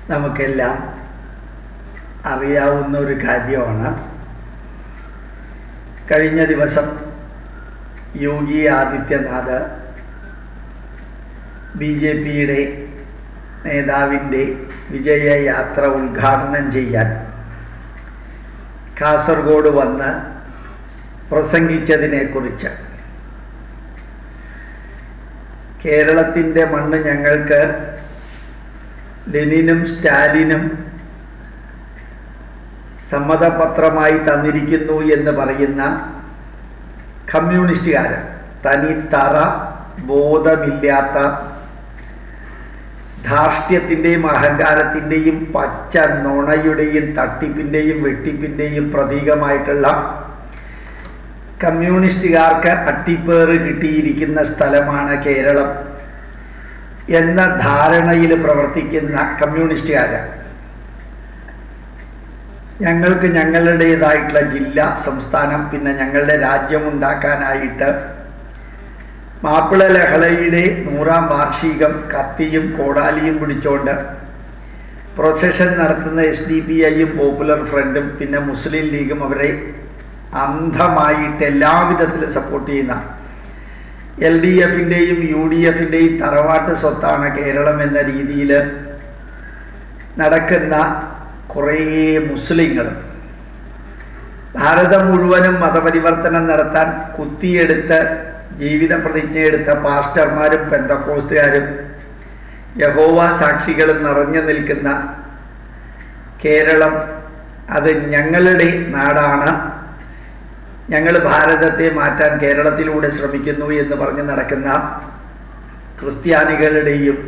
നമുക്കെല്ലാം അറിയാവുന്ന ഒരു കാര്യമാണ് കഴിഞ്ഞ ദിവസം യോഗി ആദിത്യനാഥ് ബി ജെ പിയുടെ നേതാവിൻ്റെ വിജയയാത്ര ഉദ്ഘാടനം ചെയ്യാൻ കാസർഗോഡ് വന്ന് പ്രസംഗിച്ചതിനെക്കുറിച്ച് കേരളത്തിൻ്റെ മണ്ണ് ഞങ്ങൾക്ക് ലെനിനും സ്റ്റാലിനും സമ്മതപത്രമായി തന്നിരിക്കുന്നു എന്ന് പറയുന്ന കമ്മ്യൂണിസ്റ്റുകാർ തനി തറ ബോധമില്ലാത്ത ധാർഷ്ട്യത്തിൻ്റെയും അഹങ്കാരത്തിൻ്റെയും പച്ച നുണയുടെയും തട്ടിപ്പിൻ്റെയും വെട്ടിപ്പിൻ്റെയും പ്രതീകമായിട്ടുള്ള കമ്മ്യൂണിസ്റ്റുകാർക്ക് അട്ടിപ്പേറ് കിട്ടിയിരിക്കുന്ന സ്ഥലമാണ് കേരളം എന്ന ധാരണയിൽ പ്രവർത്തിക്കുന്ന കമ്മ്യൂണിസ്റ്റുകാർ ഞങ്ങൾക്ക് ഞങ്ങളുടേതായിട്ടുള്ള ജില്ല സംസ്ഥാനം പിന്നെ ഞങ്ങളുടെ രാജ്യമുണ്ടാക്കാനായിട്ട് മാപ്പിള ലഹളയുടെ നൂറാം വാർഷികം കത്തിയും കോടാലിയും പിടിച്ചുകൊണ്ട് പ്രൊസഷൻ നടത്തുന്ന എസ് ഡി പി ഐയും പോപ്പുലർ ഫ്രണ്ടും പിന്നെ മുസ്ലിം ലീഗും അവരെ അന്ധമായിട്ട് എല്ലാവിധത്തിലും സപ്പോർട്ട് ചെയ്യുന്ന എൽ ഡി എഫിൻ്റെയും യു ഡി എഫിൻ്റെയും തറവാട്ട് സ്വത്താണ് കേരളം എന്ന രീതിയിൽ നടക്കുന്ന കുറേ മുസ്ലിങ്ങളും ഭാരതം മുഴുവനും മതപരിവർത്തനം നടത്താൻ കുത്തിയെടുത്ത് ജീവിത പ്രതിജ്ഞയെടുത്ത പാസ്റ്റർമാരും പെന്തക്കോസ്റ്റുകാരും യഹോവ സാക്ഷികളും നിറഞ്ഞു നിൽക്കുന്ന കേരളം അത് ഞങ്ങളുടെ നാടാണ് ഞങ്ങൾ ഭാരതത്തെ മാറ്റാൻ കേരളത്തിലൂടെ ശ്രമിക്കുന്നു എന്ന് പറഞ്ഞ് നടക്കുന്ന ക്രിസ്ത്യാനികളുടെയും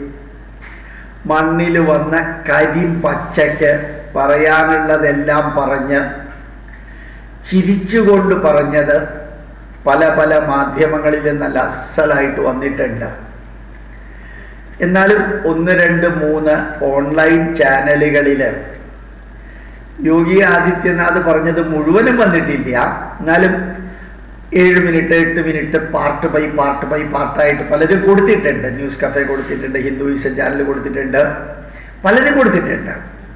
മണ്ണിൽ വന്ന കരിം പച്ചയ്ക്ക് പറയാനുള്ളതെല്ലാം പറഞ്ഞ് ചിരിച്ചുകൊണ്ട് പറഞ്ഞത് പല പല മാധ്യമങ്ങളിൽ നല്ല അസലായിട്ട് വന്നിട്ടുണ്ട് എന്നാലും ഒന്ന് രണ്ട് മൂന്ന് ഓൺലൈൻ ചാനലുകളിൽ യോഗി ആദിത്യനാഥ് പറഞ്ഞത് മുഴുവനും വന്നിട്ടില്ല എന്നാലും ഏഴ് മിനിറ്റ് എട്ട് minute part by part by പാർട്ടായിട്ട് പലരും കൊടുത്തിട്ടുണ്ട് ന്യൂസ് കഫേ കൊടുത്തിട്ടുണ്ട് ഹിന്ദുയിസം ചാനൽ കൊടുത്തിട്ടുണ്ട് പലരും കൊടുത്തിട്ടുണ്ട്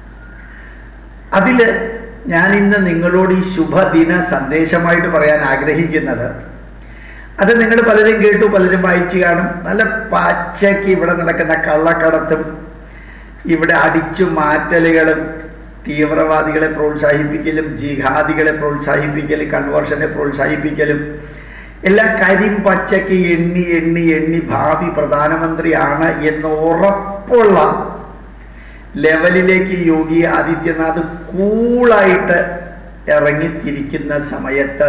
അതിൽ ഞാൻ ഇന്ന് നിങ്ങളോട് ഈ ശുഭദിന സന്ദേശമായിട്ട് പറയാൻ ആഗ്രഹിക്കുന്നത് അത് നിങ്ങൾ പലരും കേട്ടു പലരും വായിച്ചു കാണും നല്ല പച്ചയ്ക്ക് ഇവിടെ നടക്കുന്ന കള്ളക്കടത്തും ഇവിടെ അടിച്ചു മാറ്റലുകളും തീവ്രവാദികളെ പ്രോത്സാഹിപ്പിക്കലും ജിഹാദികളെ പ്രോത്സാഹിപ്പിക്കലും കൺവേർഷനെ പ്രോത്സാഹിപ്പിക്കലും എല്ലാം കരിം പച്ചയ്ക്ക് എണ്ണി എണ്ണി എണ്ണി ഭാവി പ്രധാനമന്ത്രിയാണ് എന്ന് ഉറപ്പുള്ള ലെവലിലേക്ക് യോഗി ആദിത്യനാഥ് കൂളായിട്ട് ഇറങ്ങിത്തിരിക്കുന്ന സമയത്ത്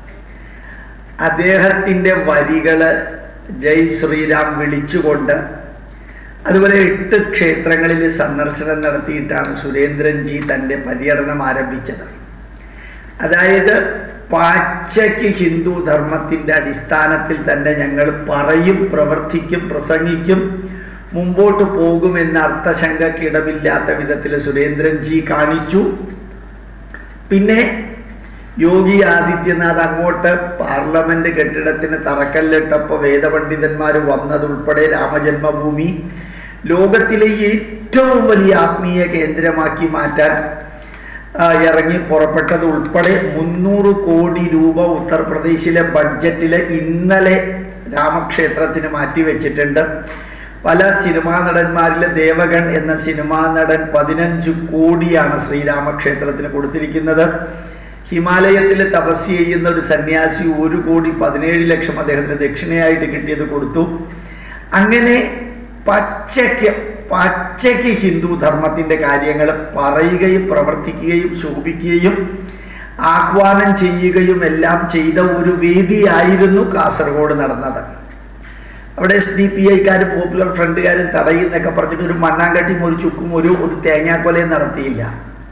അദ്ദേഹത്തിൻ്റെ വരികൾ ജയ് ശ്രീരാം വിളിച്ചുകൊണ്ട് അതുപോലെ എട്ട് ക്ഷേത്രങ്ങളിൽ സന്ദർശനം നടത്തിയിട്ടാണ് സുരേന്ദ്രൻജി തൻ്റെ പര്യടനം ആരംഭിച്ചത് അതായത് പാച്ചയ്ക്ക് ഹിന്ദു ധർമ്മത്തിൻ്റെ അടിസ്ഥാനത്തിൽ തന്നെ ഞങ്ങൾ പറയും പ്രവർത്തിക്കും പ്രസംഗിക്കും മുമ്പോട്ട് പോകുമെന്ന അർത്ഥശങ്കക്കിടമില്ലാത്ത വിധത്തിൽ സുരേന്ദ്രൻജി കാണിച്ചു പിന്നെ യോഗി ആദിത്യനാഥ് അങ്ങോട്ട് പാർലമെന്റ് കെട്ടിടത്തിന് തറക്കല്ലിട്ടപ്പോൾ വേദപണ്ഡിതന്മാർ വന്നതുൾപ്പെടെ രാമജന്മഭൂമി ലോകത്തിലെ ഏറ്റവും വലിയ ആത്മീയ കേന്ദ്രമാക്കി മാറ്റാൻ ഇറങ്ങി പുറപ്പെട്ടത് ഉൾപ്പെടെ മുന്നൂറ് കോടി രൂപ ഉത്തർപ്രദേശിലെ ബഡ്ജറ്റിൽ ഇന്നലെ രാമക്ഷേത്രത്തിന് മാറ്റിവെച്ചിട്ടുണ്ട് പല സിനിമാ നടന്മാരിൽ ദേവഗൺ എന്ന സിനിമാ നടൻ പതിനഞ്ച് കോടിയാണ് ശ്രീരാമക്ഷേത്രത്തിന് കൊടുത്തിരിക്കുന്നത് ഹിമാലയത്തിൽ തപസ് ചെയ്യുന്ന ഒരു സന്യാസി ഒരു കോടി പതിനേഴ് ലക്ഷം അദ്ദേഹത്തിന് ദക്ഷിണയായിട്ട് കിട്ടിയത് കൊടുത്തു അങ്ങനെ പച്ചയ്ക്ക് പച്ചയ്ക്ക് ഹിന്ദു ധർമ്മത്തിൻ്റെ കാര്യങ്ങൾ പറയുകയും പ്രവർത്തിക്കുകയും ശോഭിക്കുകയും ആഹ്വാനം ചെയ്യുകയും എല്ലാം ചെയ്ത ഒരു വേദിയായിരുന്നു കാസർഗോഡ് നടന്നത് അവിടെ എസ് ഡി പി ഐക്കാർ പോപ്പുലർ ഫ്രണ്ടുകാരും തടയുന്നൊക്കെ പറഞ്ഞിട്ട് ഒരു മണ്ണാങ്കട്ടിയും ഒരു ചുക്കും ഒരു ഒരു തേങ്ങാക്കൊലയും നടത്തിയില്ല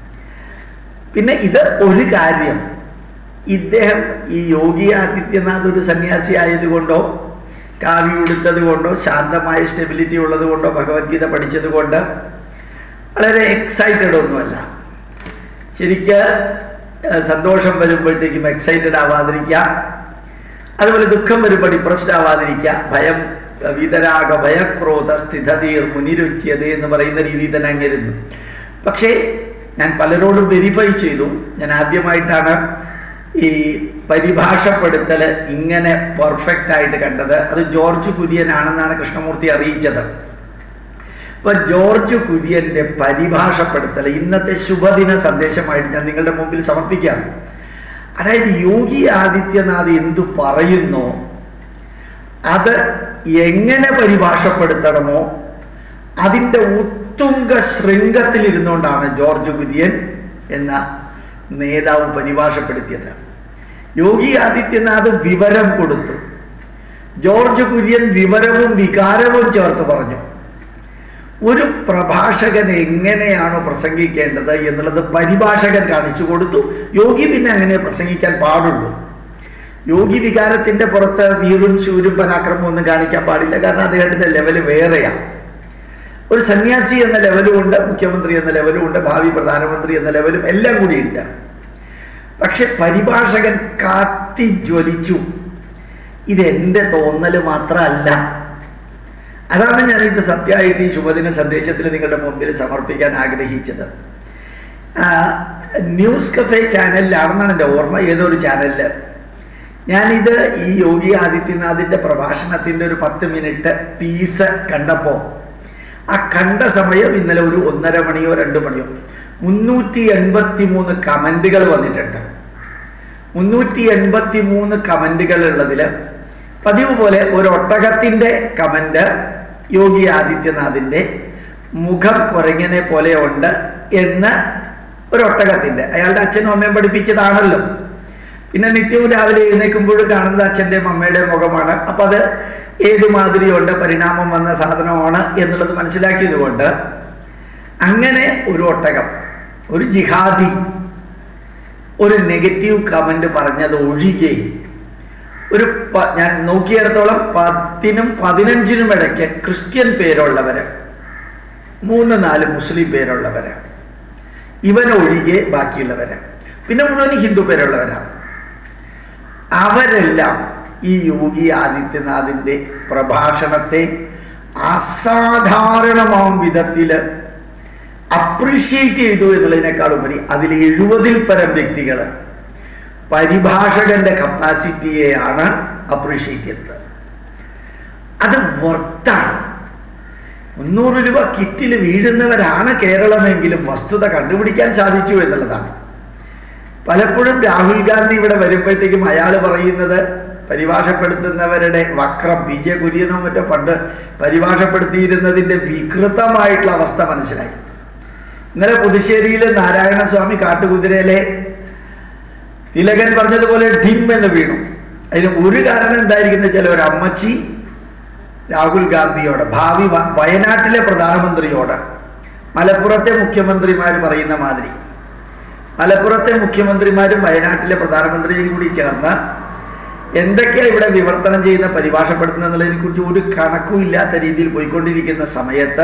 പിന്നെ ഇത് ഒരു കാര്യം ഇദ്ദേഹം ഈ യോഗി ആദിത്യനാഥ് ഒരു സന്യാസി ആയതുകൊണ്ടോ കാവി ഉടുത്തത് കൊണ്ടോ ശാന്തമായ സ്റ്റെബിലിറ്റി ഉള്ളത് കൊണ്ടോ ഭഗവത്ഗീത പഠിച്ചത് കൊണ്ട് വളരെ എക്സൈറ്റഡ് ഒന്നുമല്ല ശരിക്ക് സന്തോഷം വരുമ്പോഴത്തേക്കും എക്സൈറ്റഡ് ആവാതിരിക്കുക അതുപോലെ ദുഃഖം വരുമ്പോൾ ഡിപ്രസ്ഡ് ആവാതിരിക്കുക ഭയം വീതരാഗ ഭയക്രോധ സ്ഥിതതീർ മുനിരുച്യത എന്ന് പറയുന്ന രീതിയിൽ തന്നെ അങ്ങിരുന്നു പക്ഷേ ഞാൻ പലരോടും വെരിഫൈ ചെയ്തു ഞാൻ ആദ്യമായിട്ടാണ് ഈ പരിഭാഷപ്പെടുത്തൽ ഇങ്ങനെ പെർഫെക്റ്റ് ആയിട്ട് കണ്ടത് അത് ജോർജ് കുര്യനാണെന്നാണ് കൃഷ്ണമൂർത്തി അറിയിച്ചത് ഇപ്പൊ ജോർജ് കുര്യന്റെ പരിഭാഷപ്പെടുത്തൽ ഇന്നത്തെ ശുഭദിന സന്ദേശമായിട്ട് ഞാൻ നിങ്ങളുടെ മുമ്പിൽ സമർപ്പിക്കുകയാണ് അതായത് യോഗി ആദിത്യനാഥ് എന്തു പറയുന്നോ അത് എങ്ങനെ പരിഭാഷപ്പെടുത്തണമോ അതിൻ്റെ ഉത്തുംഗ ശൃംഗത്തിൽ ഇരുന്നുകൊണ്ടാണ് ജോർജ് കുര്യൻ എന്ന നേതാവ് പരിഭാഷപ്പെടുത്തിയത് യോഗി ആദിത്യനാഥ് വിവരം കൊടുത്തു ജോർജ് കുര്യൻ വിവരവും വികാരവും ചേർത്ത് പറഞ്ഞു ഒരു പ്രഭാഷകൻ എങ്ങനെയാണോ പ്രസംഗിക്കേണ്ടത് എന്നുള്ളത് പരിഭാഷകൻ കാണിച്ചു കൊടുത്തു യോഗി പിന്നെ അങ്ങനെ പ്രസംഗിക്കാൻ പാടുള്ളൂ യോഗി വികാരത്തിന്റെ പുറത്ത് വീറും ശൂരും പരാക്രമവും ഒന്നും കാണിക്കാൻ പാടില്ല കാരണം അദ്ദേഹത്തിന്റെ ലെവല് വേറെയാണ് ഒരു സന്യാസി എന്ന ലെവലും ഉണ്ട് മുഖ്യമന്ത്രി എന്ന ലെവലും ഉണ്ട് ഭാവി പ്രധാനമന്ത്രി എന്ന ലെവലും എല്ലാം കൂടി ഉണ്ട് പക്ഷെ പരിഭാഷകൻ കാത്തി ജ്വലിച്ചു ഇതെന്റെ തോന്നൽ മാത്രമല്ല അതാണ് ഞാൻ ഇത് സത്യമായിട്ട് ഈ ശുഭദിന സന്ദേശത്തിൽ നിങ്ങളുടെ മുമ്പിൽ സമർപ്പിക്കാൻ ആഗ്രഹിച്ചത് ന്യൂസ് കഫേ ചാനലിലാണെന്നാണ് എൻ്റെ ഓർമ്മ ഏതോ ഒരു ചാനലിൽ ഞാനിത് ഈ യോഗി ആദിത്യനാഥിൻ്റെ പ്രഭാഷണത്തിൻ്റെ ഒരു പത്ത് മിനിറ്റ് പീസ് കണ്ടപ്പോൾ ആ കണ്ട സമയം ഇന്നലെ ഒരു ഒന്നര മണിയോ രണ്ട് മണിയോ മുന്നൂറ്റി എൺപത്തി മൂന്ന് കമൻറ്റുകൾ വന്നിട്ടുണ്ട് മുന്നൂറ്റി എൺപത്തി മൂന്ന് കമൻറ്റുകൾ ഉള്ളതിൽ പതിവ് പോലെ ഒരു ഒട്ടകത്തിൻ്റെ കമൻറ്റ് യോഗി ആദിത്യനാഥിൻ്റെ മുഖം കുരങ്ങനെ പോലെ ഉണ്ട് എന്ന് ഒരു ഒട്ടകത്തിൻ്റെ അയാളുടെ അച്ഛനും അമ്മയും പഠിപ്പിച്ചതാണല്ലോ പിന്നെ നിത്യവും രാവിലെ എഴുന്നേൽക്കുമ്പോഴും കാണുന്നത് അച്ഛൻ്റെയും അമ്മയുടെയും മുഖമാണ് അപ്പം അത് ഏത് മാതിരിയുണ്ട് പരിണാമം വന്ന സാധനമാണ് എന്നുള്ളത് മനസ്സിലാക്കിയത് കൊണ്ട് അങ്ങനെ ഒരു ഒട്ടകം ഒരു ജിഹാദി ഒരു നെഗറ്റീവ് കമൻ്റ് പറഞ്ഞത് ഒഴികെ ഒരു ഞാൻ നോക്കിയിടത്തോളം പത്തിനും പതിനഞ്ചിനും ഇടയ്ക്ക് ക്രിസ്ത്യൻ പേരുള്ളവര് മൂന്ന് നാല് മുസ്ലിം പേരുള്ളവര് ഇവനൊഴികെ ബാക്കിയുള്ളവര് പിന്നെ മുഴുവൻ ഹിന്ദു പേരുള്ളവരാണ് അവരെല്ലാം ഈ യോഗി ആദിത്യനാഥിൻ്റെ പ്രഭാഷണത്തെ അസാധാരണമാം വിധത്തിൽ അപ്രീഷിയേറ്റ് ചെയ്തു എന്നുള്ളതിനേക്കാൾ ഉപരി അതിൽ എഴുപതിൽ പരം വ്യക്തികൾ പരിഭാഷകന്റെ കപ്പാസിറ്റിയെയാണ് അപ്രീഷിയേറ്റ് ചെയ്തത് അത് വർത്താണ് മുന്നൂറ് രൂപ കിറ്റിൽ വീഴുന്നവരാണ് കേരളമെങ്കിലും വസ്തുത കണ്ടുപിടിക്കാൻ സാധിച്ചു എന്നുള്ളതാണ് പലപ്പോഴും രാഹുൽ ഗാന്ധി ഇവിടെ വരുമ്പോഴത്തേക്കും അയാൾ പറയുന്നത് പരിഭാഷപ്പെടുത്തുന്നവരുടെ വക്രം പി ജെ കുര്യനോ മറ്റോ പണ്ട് പരിഭാഷപ്പെടുത്തിയിരുന്നതിൻ്റെ വികൃതമായിട്ടുള്ള അവസ്ഥ മനസ്സിലായി ഇന്നലെ പുതുശ്ശേരിയിൽ നാരായണസ്വാമി കാട്ടുകുതിരയിലെ തിലകൻ പറഞ്ഞതുപോലെ ഡിം എന്ന് വീണു അതിന് ഒരു കാരണം എന്തായിരിക്കുന്ന ചില ഒരു അമ്മച്ചി രാഹുൽ ഗാന്ധിയോട് ഭാവി വയനാട്ടിലെ പ്രധാനമന്ത്രിയോട് മലപ്പുറത്തെ മുഖ്യമന്ത്രിമാർ പറയുന്ന മാതിരി മലപ്പുറത്തെ മുഖ്യമന്ത്രിമാരും വയനാട്ടിലെ പ്രധാനമന്ത്രിയും കൂടി ചേർന്ന് എന്തൊക്കെയാ ഇവിടെ വിവർത്തനം ചെയ്യുന്ന പരിഭാഷപ്പെടുത്തുന്ന എന്നുള്ളതിനെ കുറിച്ച് ഒരു കണക്കും ഇല്ലാത്ത രീതിയിൽ പോയിക്കൊണ്ടിരിക്കുന്ന സമയത്ത്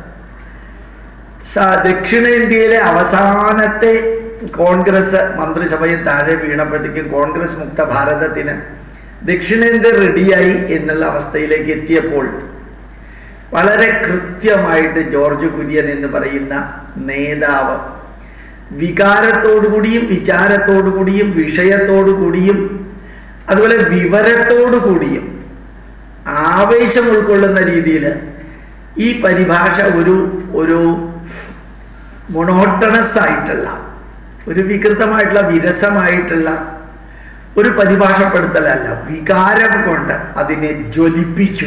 ദക്ഷിണേന്ത്യയിലെ അവസാനത്തെ കോൺഗ്രസ് മന്ത്രിസഭയിൽ താഴെ വീണപ്പോഴത്തേക്കും കോൺഗ്രസ് മുക്ത ഭാരതത്തിന് ദക്ഷിണേന്ത്യ റെഡിയായി എന്നുള്ള അവസ്ഥയിലേക്ക് എത്തിയപ്പോൾ വളരെ കൃത്യമായിട്ട് ജോർജ് കുര്യൻ എന്ന് പറയുന്ന നേതാവ് വികാരത്തോടുകൂടിയും വിചാരത്തോടുകൂടിയും വിഷയത്തോടുകൂടിയും അതുപോലെ വിവരത്തോടു കൂടിയും ആവേശം ഉൾക്കൊള്ളുന്ന രീതിയിൽ ഈ പരിഭാഷ ഒരു ഒരു മൊണോട്ടണസ് ആയിട്ടുള്ള ഒരു വികൃതമായിട്ടുള്ള വിരസമായിട്ടുള്ള ഒരു പരിഭാഷപ്പെടുത്തലല്ല വികാരം കൊണ്ട് അതിനെ ജ്വലിപ്പിച്ചു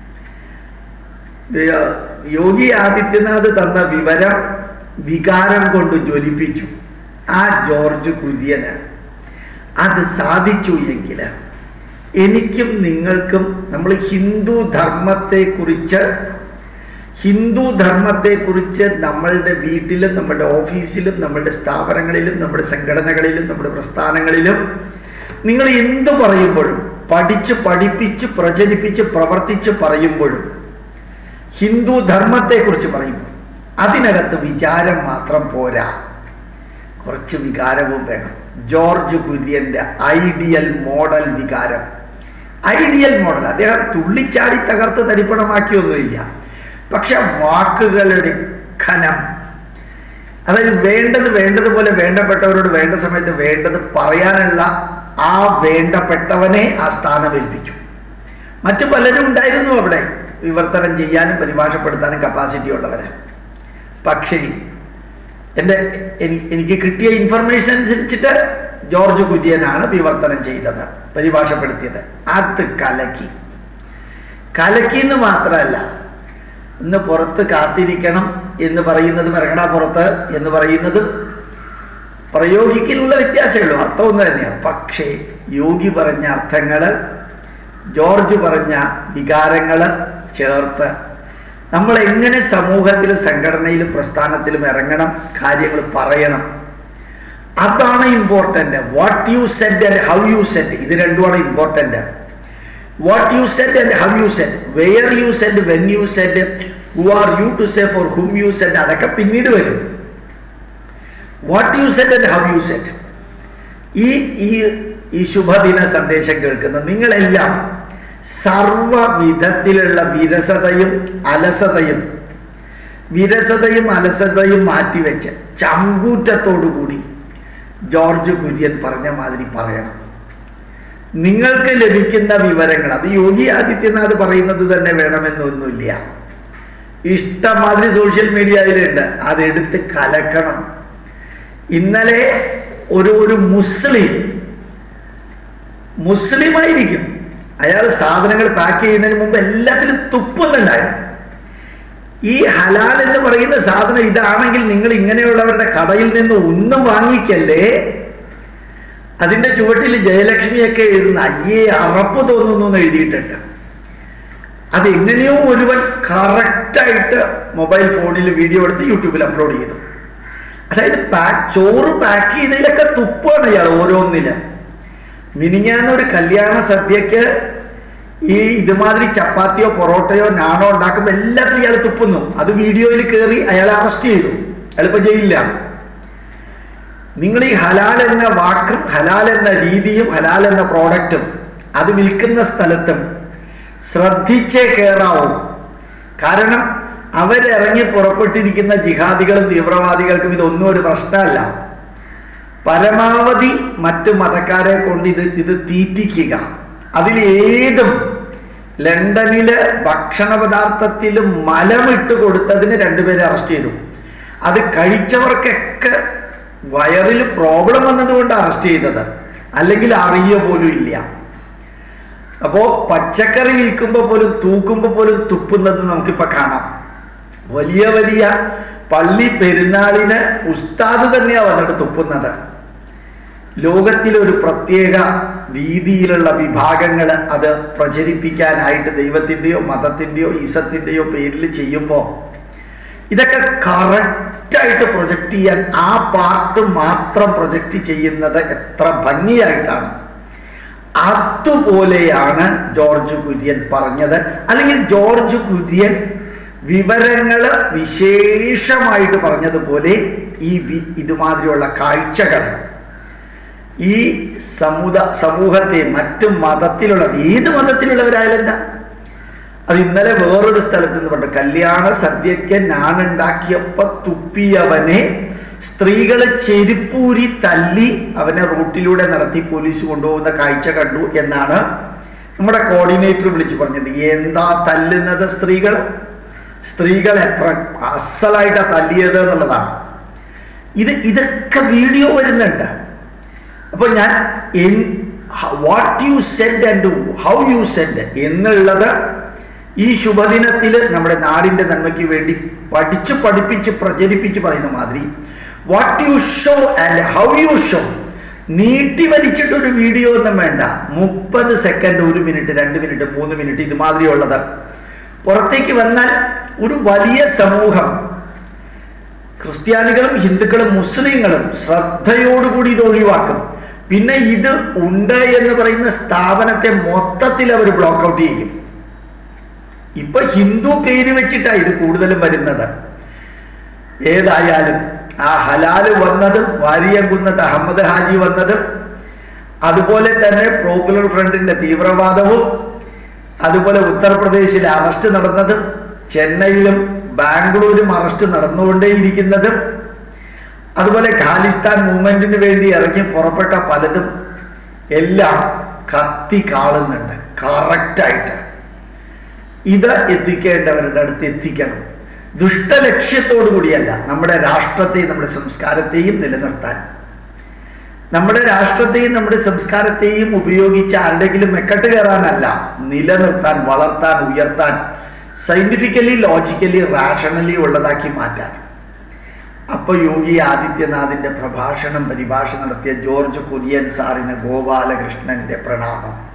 യോഗി ആദിത്യനാഥ് തന്ന വിവരം വികാരം കൊണ്ട് ജ്വലിപ്പിച്ചു ആ ജോർജ് കുര്യന് അത് സാധിച്ചു എങ്കിൽ എനിക്കും നിങ്ങൾക്കും നമ്മൾ ഹിന്ദു ധർമ്മത്തെക്കുറിച്ച് ഹിന്ദു ധർമ്മത്തെക്കുറിച്ച് നമ്മളുടെ വീട്ടിലും നമ്മുടെ ഓഫീസിലും നമ്മുടെ സ്ഥാപനങ്ങളിലും നമ്മുടെ സംഘടനകളിലും നമ്മുടെ പ്രസ്ഥാനങ്ങളിലും നിങ്ങൾ എന്തു പറയുമ്പോഴും പഠിച്ച് പഠിപ്പിച്ച് പ്രചരിപ്പിച്ച് പ്രവർത്തിച്ച് പറയുമ്പോഴും ഹിന്ദു ധർമ്മത്തെക്കുറിച്ച് പറയുമ്പോൾ അതിനകത്ത് വിചാരം മാത്രം പോരാ കുറച്ച് വികാരവും വേണം ജോർജ് കുര്യന്റെ ഐഡിയൽ മോഡൽ വികാരം ഐഡിയൽ മോഡൽ അദ്ദേഹം തുള്ളിച്ചാടി തകർത്ത് തരിപ്പണമാക്കിയൊന്നുമില്ല പക്ഷെ വാക്കുകളുടെ ഖനം അതായത് വേണ്ടത് വേണ്ടതുപോലെ വേണ്ടപ്പെട്ടവരോട് വേണ്ട സമയത്ത് വേണ്ടത് പറയാനുള്ള ആ വേണ്ടപ്പെട്ടവനെ ആ സ്ഥാനം ഏൽപ്പിച്ചു മറ്റു പലരും ഉണ്ടായിരുന്നു അവിടെ വിവർത്തനം ചെയ്യാനും പരിഭാഷപ്പെടുത്താനും കപ്പാസിറ്റി ഉള്ളവര് പക്ഷേ എൻ്റെ എനിക്ക് കിട്ടിയ ഇൻഫർമേഷൻ അനുസരിച്ചിട്ട് ജോർജ് കുര്യനാണ് വിവർത്തനം ചെയ്തത് പരിഭാഷപ്പെടുത്തിയത് അത് കലക്കി കലക്കി എന്ന് മാത്രമല്ല ഇന്ന് പുറത്ത് കാത്തിരിക്കണം എന്ന് പറയുന്നതും ഇറങ്ങടാ പുറത്ത് എന്ന് പറയുന്നതും പ്രയോഗിക്കലുള്ള വ്യത്യാസമുള്ളൂ അർത്ഥം ഒന്ന് തന്നെയാണ് പക്ഷേ യോഗി പറഞ്ഞ അർത്ഥങ്ങള് ജോർജ് പറഞ്ഞ വികാരങ്ങള് ചേർത്ത് നമ്മൾ എങ്ങനെ സമൂഹത്തിലും സംഘടനയിലും പ്രസ്ഥാനത്തിലും ഇറങ്ങണം കാര്യങ്ങൾ പറയണം അതാണ് important what you set and how you set ഇത് രണ്ടുമാണ് important what you set and how you set where you set when you set who are you to say for whom you set അതൊക്കെ പിന്നീട് വരും what you set and how you set ഈ ഈ ഈ ശുഭദിന സന്ദേശം കേൾക്കുന്ന നിങ്ങളെല്ലാം സർവവിധത്തിലുള്ള വിരസതയും അലസതയും വിരസതയും അലസതയും മാറ്റിവെച്ച് ചങ്കൂറ്റത്തോടുകൂടി ജോർജ് കുര്യൻ പറഞ്ഞ മാതിരി പറയണം നിങ്ങൾക്ക് ലഭിക്കുന്ന വിവരങ്ങൾ അത് യോഗി ആദിത്യനാഥ് പറയുന്നത് തന്നെ വേണമെന്നൊന്നുമില്ല ഇഷ്ടമാതിരി സോഷ്യൽ മീഡിയയിലുണ്ട് അതെടുത്ത് കലക്കണം ഇന്നലെ ഒരു ഒരു മുസ്ലിം മുസ്ലിമായിരിക്കും അയാൾ സാധനങ്ങൾ പാക്ക് ചെയ്യുന്നതിന് മുമ്പ് എല്ലാത്തിലും തുപ്പുന്നുണ്ടായിരുന്നു ഈ ഹലാൽ എന്ന് പറയുന്ന സാധനം ഇതാണെങ്കിൽ നിങ്ങൾ ഇങ്ങനെയുള്ളവരുടെ കടയിൽ നിന്ന് ഒന്നും വാങ്ങിക്കല്ലേ അതിന്റെ ചുവട്ടിൽ ജയലക്ഷ്മിയൊക്കെ എഴുതുന്ന അയ്യേ അറപ്പ് തോന്നുന്നു എന്ന് എഴുതിയിട്ടുണ്ട് അതെങ്ങനെയോ ഒരുവൻ കറക്റ്റായിട്ട് മൊബൈൽ ഫോണിൽ വീഡിയോ എടുത്ത് യൂട്യൂബിൽ അപ്ലോഡ് ചെയ്തു അതായത് പാക്ക് ചോറ് പാക്ക് ചെയ്തതിലൊക്കെ തുപ്പാണ് ഇയാൾ ഓരോന്നില് മിനിഞ്ഞാന്ന് ഒരു കല്യാണ സദ്യക്ക് ഈ ഇതുമാതിരി ചപ്പാത്തിയോ പൊറോട്ടയോ നാണോ ഉണ്ടാക്കുമ്പോൾ എല്ലാത്തിലും ഇയാൾ തുപ്പുന്നു അത് വീഡിയോയിൽ കയറി അയാളെ അറസ്റ്റ് ചെയ്തു അയാളിപ്പോൾ ജയിലിലാണ് നിങ്ങൾ ഈ ഹലാൽ എന്ന വാക്കും ഹലാൽ എന്ന രീതിയും ഹലാൽ എന്ന പ്രോഡക്റ്റും അത് വിൽക്കുന്ന സ്ഥലത്തും ശ്രദ്ധിച്ചേ കയറാവൂ കാരണം അവരിറങ്ങി പുറപ്പെട്ടിരിക്കുന്ന ജിഹാദികളും തീവ്രവാദികൾക്കും ഇതൊന്നും ഒരു പ്രശ്നമല്ല പരമാവധി മറ്റു മതക്കാരെ കൊണ്ട് ഇത് ഇത് തീറ്റിക്കുക അതിൽ ഏതും ലണ്ടനില് ഭക്ഷണ പദാർത്ഥത്തിൽ മലമിട്ട് കൊടുത്തതിന് രണ്ടുപേരെ അറസ്റ്റ് ചെയ്തു അത് കഴിച്ചവർക്കൊക്കെ വയറിൽ പ്രോബ്ലം വന്നതുകൊണ്ട് അറസ്റ്റ് ചെയ്തത് അല്ലെങ്കിൽ അറിയ പോലും ഇല്ല അപ്പോ പച്ചക്കറി വിൽക്കുമ്പോൾ പോലും തൂക്കുമ്പോൾ പോലും തുപ്പുന്നത് നമുക്കിപ്പോ കാണാം വലിയ വലിയ പള്ളി പെരുന്നാളിന് ഉസ്താദ് തന്നെയാ വന്നിട്ട് തുപ്പുന്നത് ലോകത്തിലൊരു പ്രത്യേക രീതിയിലുള്ള വിഭാഗങ്ങൾ അത് പ്രചരിപ്പിക്കാനായിട്ട് ദൈവത്തിൻ്റെയോ മതത്തിൻ്റെയോ ഈസത്തിൻ്റെയോ പേരിൽ ചെയ്യുമ്പോൾ ഇതൊക്കെ കറക്റ്റായിട്ട് പ്രൊജക്റ്റ് ചെയ്യാൻ ആ പാർട്ട് മാത്രം പ്രൊജക്റ്റ് ചെയ്യുന്നത് എത്ര ഭംഗിയായിട്ടാണ് അതുപോലെയാണ് ജോർജ് കുര്യൻ പറഞ്ഞത് അല്ലെങ്കിൽ ജോർജ് കുര്യൻ വിവരങ്ങൾ വിശേഷമായിട്ട് പറഞ്ഞതുപോലെ ഈ വി ഇതുമാതിരിയുള്ള കാഴ്ചകൾ ഈ സമുദ സമൂഹത്തെ മറ്റു മതത്തിലുള്ള ഏത് മതത്തിലുള്ളവരായാലും എന്താ അത് ഇന്നലെ വേറൊരു സ്ഥലത്ത് നിന്ന് പറഞ്ഞു കല്യാണ സദ്യക്ക് ഞാനുണ്ടാക്കിയപ്പോ തുപ്പിയവനെ സ്ത്രീകളെ ചെരുപ്പൂരി തല്ലി അവനെ റൂട്ടിലൂടെ നടത്തി പോലീസ് കൊണ്ടുപോകുന്ന കാഴ്ച കണ്ടു എന്നാണ് നമ്മുടെ കോർഡിനേറ്റർ വിളിച്ചു പറഞ്ഞത് എന്താ തല്ലുന്നത് സ്ത്രീകൾ സ്ത്രീകൾ എത്ര അസലായിട്ടാ തല്ലിയത് എന്നുള്ളതാണ് ഇത് ഇതൊക്കെ വീഡിയോ വരുന്നുണ്ട് അപ്പൊ ഞാൻ what you said and how you said എന്നുള്ളത് ഈ ശുഭദിനത്തിൽ നമ്മുടെ നാടിന്റെ നന്മയ്ക്ക് വേണ്ടി പഠിച്ച് പഠിപ്പിച്ച് പ്രചരിപ്പിച്ച് പറയുന്ന മാതിരി what you show and how you show നീട്ടി വലിച്ചിട്ടൊരു വീഡിയോ ഒന്നും വേണ്ട മുപ്പത് സെക്കൻഡ് ഒരു മിനിറ്റ് രണ്ട് മിനിറ്റ് മൂന്ന് മിനിറ്റ് ഇതുമാതിരിയുള്ളത് പുറത്തേക്ക് വന്നാൽ ഒരു വലിയ സമൂഹം ക്രിസ്ത്യാനികളും ഹിന്ദുക്കളും മുസ്ലിങ്ങളും ശ്രദ്ധയോടുകൂടി ഇത് ഒഴിവാക്കും പിന്നെ ഇത് ഉണ്ട് എന്ന് പറയുന്ന സ്ഥാപനത്തെ മൊത്തത്തിൽ അവർ ബ്ലോക്ക് ഔട്ട് ചെയ്യും ഇപ്പൊ ഹിന്ദു പേര് വെച്ചിട്ടാണ് ഇത് കൂടുതലും വരുന്നത് ഏതായാലും ആ ഹലാല് വന്നതും വാരിയംകുന്നത് അഹമ്മദ് ഹാജി വന്നതും അതുപോലെ തന്നെ പോപ്പുലർ ഫ്രണ്ടിന്റെ തീവ്രവാദവും അതുപോലെ ഉത്തർപ്രദേശിൽ അറസ്റ്റ് നടന്നതും ചെന്നൈയിലും ബാംഗ്ലൂരും അറസ്റ്റ് നടന്നുകൊണ്ടേയിരിക്കുന്നതും അതുപോലെ ഖാലിസ്ഥാൻ മൂവ്മെന്റിന് വേണ്ടി ഇറങ്ങി പുറപ്പെട്ട പലതും എല്ലാം കത്തി കാളുന്നുണ്ട് കറക്റ്റായിട്ട് ഇത് എത്തിക്കേണ്ടവരുടെ അടുത്ത് എത്തിക്കണം ദുഷ്ടലക്ഷ്യത്തോടു കൂടിയല്ല നമ്മുടെ രാഷ്ട്രത്തെയും നമ്മുടെ സംസ്കാരത്തെയും നിലനിർത്താൻ നമ്മുടെ രാഷ്ട്രത്തെയും നമ്മുടെ സംസ്കാരത്തെയും ഉപയോഗിച്ച് ആരുടെങ്കിലും മെക്കെട്ട് കയറാനല്ല നിലനിർത്താൻ വളർത്താൻ ഉയർത്താൻ സയന്റിഫിക്കലി ലോജിക്കലി റാഷണലി ഉള്ളതാക്കി മാറ്റാൻ അപ്പോൾ യോഗി ആദിത്യനാഥിൻ്റെ പ്രഭാഷണം പരിഭാഷ നടത്തിയ ജോർജ് കുര്യൻ സാറിന് ഗോപാലകൃഷ്ണൻ്റെ പ്രണാമം